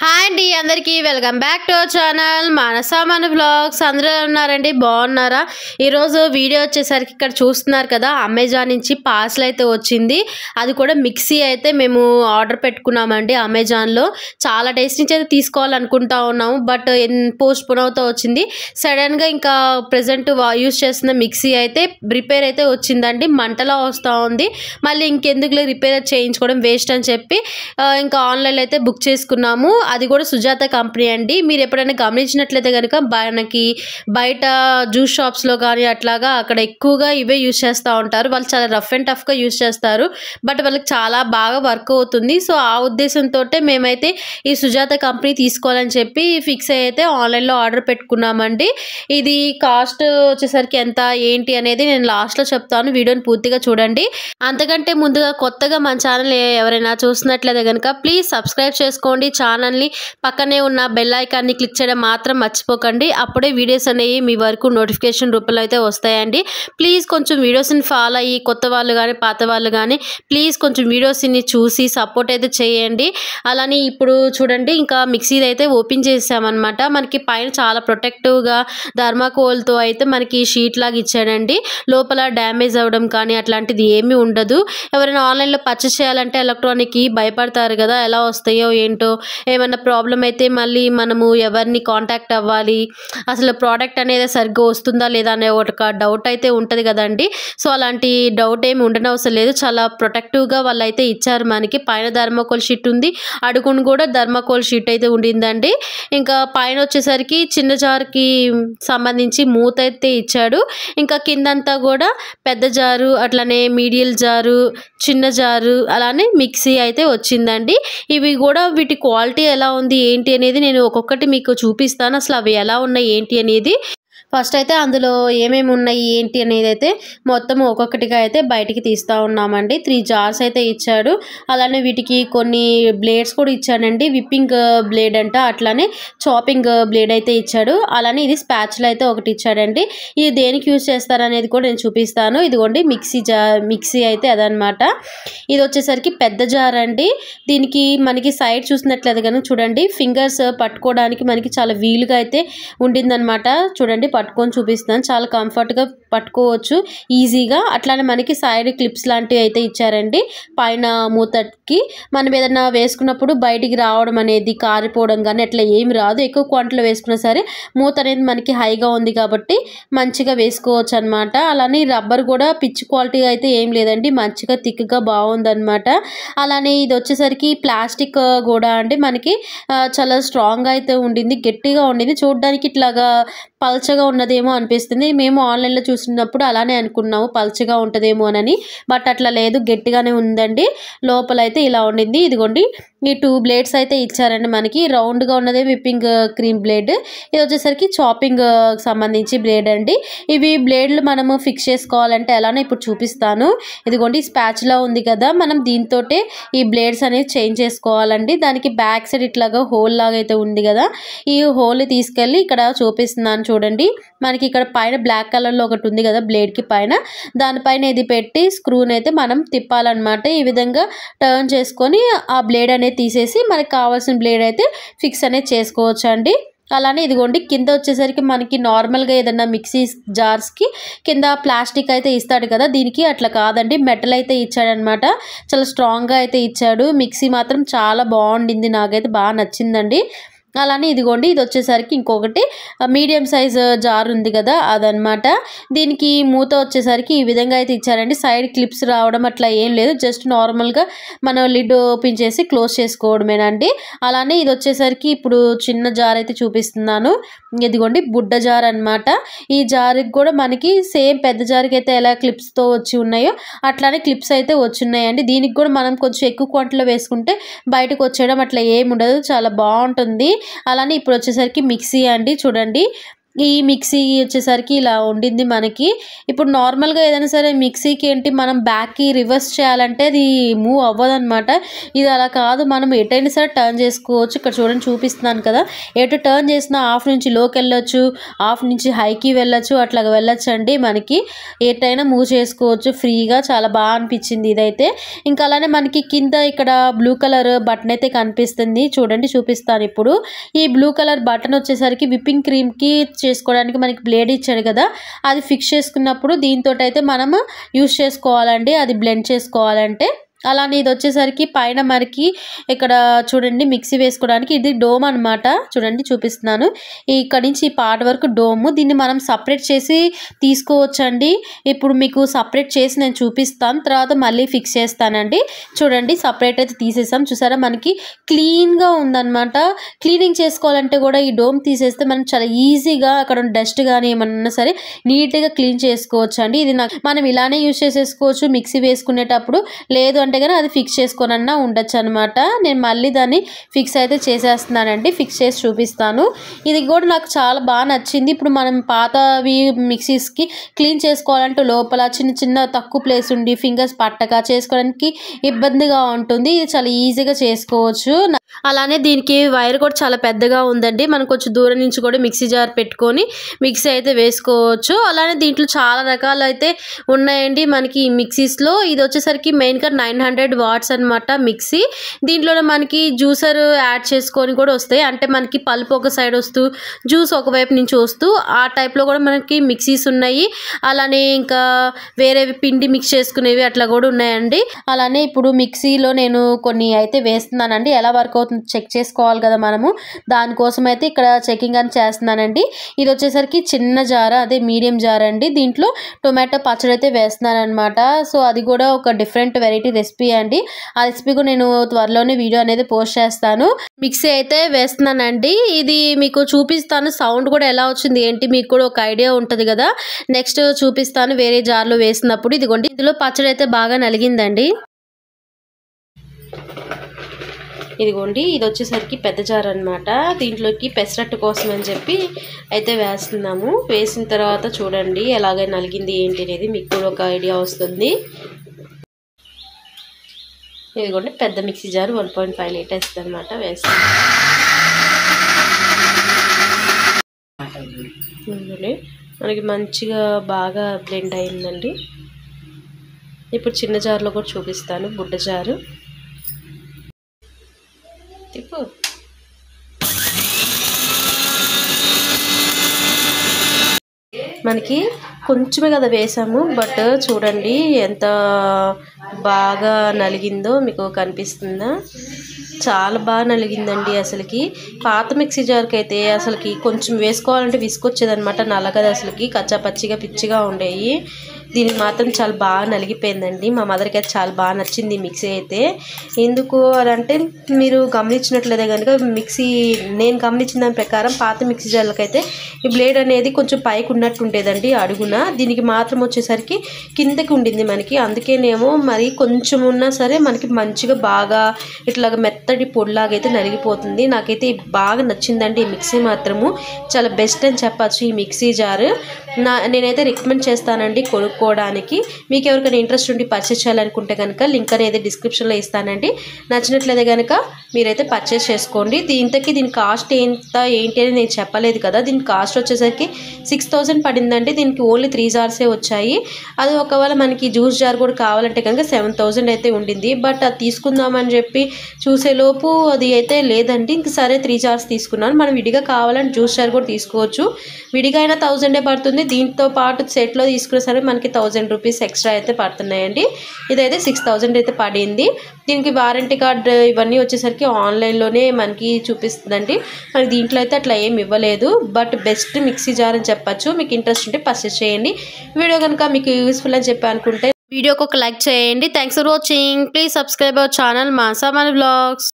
hi అండి అందరికీ welcome back to our channel Manasa మన బ్లాగ్స్ అందరూ ఎలా ఉన్నారండి బాగున్నారా ఈరోజు వీడియో వచ్చేసరికి ఇక్కడ చూస్తున్నారు కదా అమెజాన్ నుంచి పార్సల్ అయితే వచ్చింది అది కూడా మిక్సీ అయితే మేము ఆర్డర్ పెట్టుకున్నామండి అమెజాన్లో చాలా డేస్ నుంచి అయితే తీసుకోవాలనుకుంటా ఉన్నాము బట్ పోస్ట్ పోన్ అవుతూ వచ్చింది సడన్గా ఇంకా ప్రజెంట్ యూస్ చేస్తున్న మిక్సీ అయితే రిపేర్ అయితే వచ్చిందండి మంటలా వస్తూ ఉంది మళ్ళీ ఇంకెందుకులే రిపేర్ చేయించుకోవడం వేస్ట్ అని చెప్పి ఆ, ఇంకా ఆన్లైన్లో అయితే బుక్ చేసుకున్నాము అది కూడా సుజాత కంపెనీ అండి మీరు ఎప్పుడైనా గమనించినట్లయితే కనుక మనకి బయట జ్యూస్ షాప్స్లో కానీ అట్లాగా అక్కడ ఎక్కువగా ఇవే యూస్ చేస్తూ ఉంటారు వాళ్ళు చాలా రఫ్ అండ్ టఫ్గా యూస్ చేస్తారు బట్ వాళ్ళకి చాలా బాగా వర్క్ అవుతుంది సో ఆ ఉద్దేశంతో మేమైతే ఈ సుజాత కంపెనీ తీసుకోవాలని చెప్పి ఫిక్స్ అయ్యి అయితే ఆన్లైన్లో ఆర్డర్ పెట్టుకున్నామండి ఇది కాస్ట్ వచ్చేసరికి ఎంత ఏంటి అనేది నేను లాస్ట్లో చెప్తాను వీడియోని పూర్తిగా చూడండి అంతకంటే ముందుగా కొత్తగా మన ఛానల్ ఎవరైనా చూస్తున్నట్లయితే కనుక ప్లీజ్ సబ్స్క్రైబ్ చేసుకోండి ఛానల్ని పక్కనే ఉన్న బెల్ ఐకాన్ని క్లిక్ చేయడం మాత్రం మర్చిపోకండి అప్పుడే వీడియోస్ అనేవి మీ వరకు నోటిఫికేషన్ రూపంలో అయితే వస్తాయండి ప్లీజ్ కొంచెం వీడియోస్ని ఫాలో అయ్యి కొత్త వాళ్ళు కానీ పాత వాళ్ళు కానీ ప్లీజ్ కొంచెం వీడియోస్ని చూసి సపోర్ట్ అయితే చేయండి అలానే ఇప్పుడు చూడండి ఇంకా మిక్సీ అయితే ఓపెన్ చేసామన్నమాట మనకి పైన చాలా ప్రొటెక్టివ్గా ధర్మాకోల్తో అయితే మనకి షీట్ లాగా ఇచ్చాడండి లోపల డ్యామేజ్ అవ్వడం కానీ అట్లాంటిది ఏమీ ఉండదు ఎవరైనా ఆన్లైన్లో పర్చేస్ చేయాలంటే ఎలక్ట్రానిక్కి భయపడతారు కదా ఎలా వస్తాయో ఏంటో ఏమన్నా ప్రాబ్లం అయితే మళ్ళీ మనము ఎవరిని కాంటాక్ట్ అవ్వాలి అసలు ప్రోడక్ట్ అనేది సరిగ్గా వస్తుందా లేదా అనే ఒక డౌట్ అయితే ఉంటుంది కదండి సో అలాంటి డౌట్ ఏమి ఉండనవసరం లేదు చాలా ప్రొటెక్టివ్గా వాళ్ళు అయితే ఇచ్చారు మనకి పైన ధర్మకోల్ షీట్ ఉంది అడుగును కూడా ధర్మకోల్ షీట్ అయితే ఉండిందండి ఇంకా పైన వచ్చేసరికి చిన్న జార్కి సంబంధించి మూత అయితే ఇచ్చాడు ఇంకా కిందంతా కూడా పెద్ద జారు అట్లనే మీడియల్ జారు చిన్న జారు అలానే మిక్సీ అయితే వచ్చిందండి ఇవి కూడా వీటి క్వాలిటీ ఎలా ఉంది ఏంటి అనేది నేను ఒక్కొక్కటి మీకు చూపిస్తాను అసలు అవి ఎలా ఉన్నాయి ఏంటి అనేది ఫస్ట్ అయితే అందులో ఏమేమి ఉన్నాయి ఏంటి అనేది అయితే మొత్తం ఒక్కొక్కటిగా అయితే బయటికి తీస్తూ ఉన్నామండి త్రీ జార్స్ అయితే ఇచ్చాడు అలానే వీటికి కొన్ని బ్లేడ్స్ కూడా ఇచ్చాడండి విప్పింగ్ బ్లేడ్ అంట అట్లానే చాపింగ్ బ్లేడ్ అయితే ఇచ్చాడు అలానే ఇది స్పాచ్లు అయితే ఒకటి ఇచ్చాడండి ఇది దేనికి యూజ్ చేస్తారనేది కూడా నేను చూపిస్తాను ఇదిగోండి మిక్సీ జార్ మిక్సీ అయితే అదనమాట ఇది వచ్చేసరికి పెద్ద జార్ అండి దీనికి మనకి సైడ్ చూసినట్లయితే కనుక చూడండి ఫింగర్స్ పట్టుకోవడానికి మనకి చాలా వీలుగా అయితే ఉండిందనమాట చూడండి పట్టుకొని చూపిస్తాను చాలా కంఫర్ట్గా పట్టుకోవచ్చు ఈజీగా అట్లానే మనకి సైడ్ క్లిప్స్ లాంటివి అయితే ఇచ్చారండి పైన మూతకి మనం ఏదైనా వేసుకున్నప్పుడు బయటికి రావడం అనేది కారిపోవడం కానీ అట్లా ఏమి రాదు ఎక్కువ క్వాంటిటీలో వేసుకున్నా సరే మూత అనేది మనకి హైగా ఉంది కాబట్టి మంచిగా వేసుకోవచ్చు అనమాట అలానే రబ్బర్ కూడా పిచ్ క్వాలిటీ అయితే ఏం లేదండి మంచిగా థిక్గా బాగుందన్నమాట అలానే ఇది వచ్చేసరికి ప్లాస్టిక్ కూడా అండి మనకి ఆ, చాలా స్ట్రాంగ్ అయితే ఉండింది గట్టిగా ఉండింది చూడడానికి ఇట్లాగా పల్చగా ఉన్నదేమో అనిపిస్తుంది మేము ఆన్లైన్లో చూసినప్పుడు అలానే అనుకున్నాము పల్చగా ఉంటుందేమో అని బట్ అట్లా లేదు గట్టిగానే ఉందండి లోపల అయితే ఇలా ఉండింది ఇదిగోండి ఈ టూ బ్లేడ్స్ అయితే ఇచ్చారండి మనకి రౌండ్గా ఉన్నదే విప్పింగ్ క్రీమ్ బ్లేడ్ ఇది వచ్చేసరికి చాపింగ్ సంబంధించి బ్లేడ్ అండి ఇవి బ్లేడ్లు మనము ఫిక్స్ చేసుకోవాలంటే ఎలానో ఇప్పుడు చూపిస్తాను ఇదిగోండి స్పాచ్లా ఉంది కదా మనం దీంతో ఈ బ్లేడ్స్ అనేవి చేంజ్ చేసుకోవాలండి దానికి బ్యాక్ సైడ్ ఇట్లాగా హోల్ లాగా అయితే ఉంది కదా ఈ హోల్ తీసుకెళ్ళి ఇక్కడ చూపిస్తున్నాను చూడండి మనకి ఇక్కడ పైన బ్లాక్ కలర్లో ఒకటి ఉంది కదా బ్లేడ్కి పైన దానిపైన ఇది పెట్టి స్క్రూని అయితే మనం తిప్పాలన్నమాట ఈ విధంగా టర్న్ చేసుకొని ఆ బ్లేడ్ అనేది తీసేసి మనకి కావాల్సిన బ్లేడ్ అయితే ఫిక్స్ అనేది చేసుకోవచ్చు అండి అలానే ఇదిగోండి కింద వచ్చేసరికి మనకి నార్మల్గా ఏదన్నా మిక్సీ జార్స్కి కింద ప్లాస్టిక్ అయితే ఇస్తాడు కదా దీనికి అట్లా కాదండి మెటల్ అయితే ఇచ్చాడనమాట చాలా స్ట్రాంగ్గా అయితే ఇచ్చాడు మిక్సీ మాత్రం చాలా బాగుండింది నాకైతే బాగా నచ్చిందండి అలానే ఇదిగోండి ఇది వచ్చేసరికి ఇంకొకటి మీడియం సైజ్ జార్ ఉంది కదా అదనమాట దీనికి మూత వచ్చేసరికి ఈ విధంగా అయితే ఇచ్చారండి సైడ్ క్లిప్స్ రావడం అట్లా ఏం లేదు జస్ట్ నార్మల్గా మనం లిడ్ ఓపెన్ చేసి క్లోజ్ చేసుకోవడమేనండి అలానే ఇది వచ్చేసరికి ఇప్పుడు చిన్న జార్ అయితే చూపిస్తున్నాను ఇదిగోండి బుడ్డ జార్ అన్నమాట ఈ జార్కి కూడా మనకి సేమ్ పెద్ద జార్కి అయితే ఎలా క్లిప్స్తో వచ్చి ఉన్నాయో అట్లానే క్లిప్స్ అయితే వచ్చున్నాయండి దీనికి కూడా మనం కొంచెం ఎక్కువ క్వాంటిటీలో వేసుకుంటే బయటకు వచ్చేయడం అట్లా ఏమి ఉండదు చాలా బాగుంటుంది అలానే ఇప్పుడు వచ్చేసరికి మిక్సీ అండి చూడండి ఈ మిక్సీ వచ్చేసరికి ఇలా ఉండింది మనకి ఇప్పుడు నార్మల్గా ఏదైనా సరే మిక్సీకి ఏంటి మనం బ్యాక్కి రివర్స్ చేయాలంటే అది మూవ్ అవ్వదు అనమాట ఇది అలా కాదు మనం ఎటైనా సరే టర్న్ చేసుకోవచ్చు ఇక్కడ చూడండి చూపిస్తున్నాను కదా ఎటు టర్న్ చేసినా ఆఫ్ నుంచి లోకి వెళ్ళొచ్చు ఆఫ్ నుంచి హైకి వెళ్ళొచ్చు అట్లా వెళ్ళొచ్చు అండి మనకి ఎటైనా మూవ్ చేసుకోవచ్చు ఫ్రీగా చాలా బాగా అనిపించింది ఇదైతే ఇంకా అలానే మనకి కింద ఇక్కడ బ్లూ కలర్ బటన్ అయితే కనిపిస్తుంది చూడండి చూపిస్తాను ఇప్పుడు ఈ బ్లూ కలర్ బటన్ వచ్చేసరికి విప్పింగ్ క్రీమ్కి చేసుకోవడానికి మనకి బ్లేడ్ ఇచ్చాడు కదా అది ఫిక్స్ చేసుకున్నప్పుడు దీంతో అయితే మనము యూస్ చేసుకోవాలండి అది బ్లెండ్ చేసుకోవాలంటే అలానే ఇది వచ్చేసరికి పైన మనకి ఇక్కడ చూడండి మిక్సీ వేసుకోవడానికి ఇది డోమ్ అనమాట చూడండి చూపిస్తున్నాను ఇక్కడ నుంచి ఈ పార్ట్ వరకు డోము దీన్ని మనం సపరేట్ చేసి తీసుకోవచ్చండి ఇప్పుడు మీకు సపరేట్ చేసి నేను చూపిస్తాను తర్వాత మళ్ళీ ఫిక్స్ చేస్తానండి చూడండి సపరేట్ అయితే తీసేసాం చూసారా మనకి క్లీన్గా ఉందన్నమాట క్లీనింగ్ చేసుకోవాలంటే కూడా ఈ డోమ్ తీసేస్తే మనం చాలా ఈజీగా అక్కడ డస్ట్ కానీ ఏమన్నా ఉన్నా సరే నీట్గా క్లీన్ చేసుకోవచ్చు అండి ఇది నాకు మనం ఇలానే యూస్ చేసేసుకోవచ్చు మిక్సీ వేసుకునేటప్పుడు లేదు అంటే కానీ అది ఫిక్స్ చేసుకోనన్నా ఉండొచ్చు అనమాట నేను మళ్ళీ దాన్ని ఫిక్స్ అయితే చేసేస్తున్నానండి ఫిక్స్ చేసి చూపిస్తాను ఇది కూడా నాకు చాలా బాగా నచ్చింది ఇప్పుడు మనం పాతవి మిక్సీస్కి క్లీన్ చేసుకోవాలంటే లోపల చిన్న చిన్న తక్కువ ప్లేస్ ఉండి ఫింగర్స్ పట్టక చేసుకోవడానికి ఇబ్బందిగా ఉంటుంది ఇది చాలా ఈజీగా చేసుకోవచ్చు అలానే దీనికి వైర్ కూడా చాలా పెద్దగా ఉందండి మనం కొంచెం దూరం నుంచి కూడా మిక్సీ జార్ పెట్టుకొని మిక్సీ అయితే వేసుకోవచ్చు అలానే దీంట్లో చాలా రకాలు అయితే ఉన్నాయండి మనకి ఈ మిక్సీస్లో ఇది వచ్చేసరికి మెయిన్గా నైన్ హండ్రెడ్ వాట్స్ అనమాట మిక్సీ దీంట్లోనే మనకి జ్యూసర్ యాడ్ చేసుకొని కూడా వస్తాయి అంటే మనకి పల్పు ఒక సైడ్ వస్తూ జ్యూస్ ఒకవైపు నుంచి వస్తూ ఆ టైప్లో కూడా మనకి మిక్సీస్ ఉన్నాయి అలానే ఇంకా వేరే పిండి మిక్స్ చేసుకునేవి అట్లా కూడా ఉన్నాయండి అలానే ఇప్పుడు మిక్సీలో నేను కొన్ని అయితే వేస్తున్నానండి ఎలా వర్క్ అవుతుంది చెక్ చేసుకోవాలి కదా మనము దానికోసం అయితే ఇక్కడ చెకింగ్ అని చేస్తున్నానండి ఇది వచ్చేసరికి చిన్న జార అదే మీడియం జార్ అండి దీంట్లో టొమాటో పచ్చడి అయితే వేస్తున్నాను అనమాట సో అది కూడా ఒక డిఫరెంట్ వెరైటీ రెసిపీ అండి ఆ రెసిపీ కూడా నేను త్వరలోనే వీడియో అనేది పోస్ట్ చేస్తాను మిక్సీ అయితే వేస్తున్నానండి ఇది మీకు చూపిస్తాను సౌండ్ కూడా ఎలా వచ్చింది ఏంటి మీకు కూడా ఒక ఐడియా ఉంటుంది కదా నెక్స్ట్ చూపిస్తాను వేరే జార్లో వేసినప్పుడు ఇదిగోండి ఇందులో పచ్చడి అయితే బాగా నలిగిందండి ఇదిగోండి ఇది వచ్చేసరికి పెద్ద జార్ అనమాట దీంట్లోకి పెసరట్టు కోసం అని చెప్పి అయితే వేస్తున్నాము వేసిన తర్వాత చూడండి ఎలాగ నలిగింది ఏంటి అనేది మీకు కూడా ఒక ఐడియా వస్తుంది ఇదిగోండి పెద్ద mixie jar one point five litres అనమాట వేస్తాను ఇందులో మనకి మంచిగా బాగా బ్లెండ్ అయిందండి ఇప్పుడు చిన్న జార్లో కూడా చూపిస్తాను బుడ్డ జారు తిప్పు మనకి కొంచెమే కదా వేసాము బట్ చూడండి ఎంత బాగా నలిగిందో మీకు కనిపిస్తుందా చాలా బాగా నలిగిందండి అసలుకి పాత మిక్సీ జార్కి అయితే అసలుకి కొంచెం వేసుకోవాలంటే విసుకొచ్చేదనమాట నలగదు అసలుకి కచ్చా పచ్చిగా పిచ్చిగా ఉండేవి దీనికి మాత్రం చాలా బాగా నలిగిపోయిందండి మా మదర్కి అయితే చాలా బాగా నచ్చింది ఈ మిక్సీ అయితే ఎందుకు అని అంటే మీరు గమనించినట్లయితే కనుక మిక్సీ నేను గమనించిన దాని ప్రకారం పాత మిక్సీ జార్లకైతే ఈ బ్లేడ్ అనేది కొంచెం పైకి ఉన్నట్టు ఉండేదండి అడుగున దీనికి మాత్రం వచ్చేసరికి కిందకి ఉండింది మనకి అందుకేనేమో మరి కొంచెం ఉన్నా సరే మనకి మంచిగా బాగా ఇట్లా మెత్తటి పొడిలాగా అయితే నలిగిపోతుంది నాకైతే బాగా నచ్చిందండి ఈ మిక్సీ మాత్రము చాలా బెస్ట్ అని చెప్పచ్చు ఈ మిక్సీ జార్ నా నేనైతే రికమెండ్ చేస్తానండి కొనుక్కోవడానికి మీకు ఎవరికైనా ఇంట్రెస్ట్ ఉండి పర్చేస్ చేయాలనుకుంటే కనుక లింక్ అనేది డిస్క్రిప్షన్లో ఇస్తానండి నచ్చినట్లయితే కనుక మీరైతే పర్చేస్ చేసుకోండి దీంతకి దీని కాస్ట్ ఎంత ఏంటి అని నేను చెప్పలేదు కదా దీని కాస్ట్ వచ్చేసరికి సిక్స్ థౌజండ్ పడిందండి దీనికి ఓన్లీ త్రీ జార్సే వచ్చాయి అది ఒకవేళ మనకి జ్యూస్ జార్ కూడా కావాలంటే కనుక సెవెన్ థౌజండ్ అయితే ఉండింది బట్ అది తీసుకుందామని చెప్పి చూసేలోపు అది అయితే లేదండి ఇంక సరే త్రీ జార్స్ తీసుకున్నాను మనం విడిగా కావాలంటే జ్యూస్ జార్ కూడా తీసుకోవచ్చు విడిగా అయినా థౌజండే పడుతుంది దీంతో పాటు సెట్లో తీసుకున్న సరే మనకి థౌజండ్ రూపీస్ ఎక్స్ట్రా అయితే పడుతున్నాయండి ఇదైతే సిక్స్ థౌజండ్ అయితే పడింది దీనికి వారంటీ కార్డ్ ఇవన్నీ వచ్చేసరికి ఆన్లైన్లోనే మనకి చూపిస్తుందండి మనకి దీంట్లో అయితే అట్లా ఏం ఇవ్వలేదు బట్ బెస్ట్ మిక్సీ జార్ అని చెప్పచ్చు మీకు ఇంట్రెస్ట్ ఉంటే పర్చేస్ చేయండి వీడియో కనుక మీకు యూస్ఫుల్ అని చెప్పి అనుకుంటే వీడియోకి ఒక లైక్ చేయండి thanks for watching please subscribe our channel Masa మన బ్లాగ్స్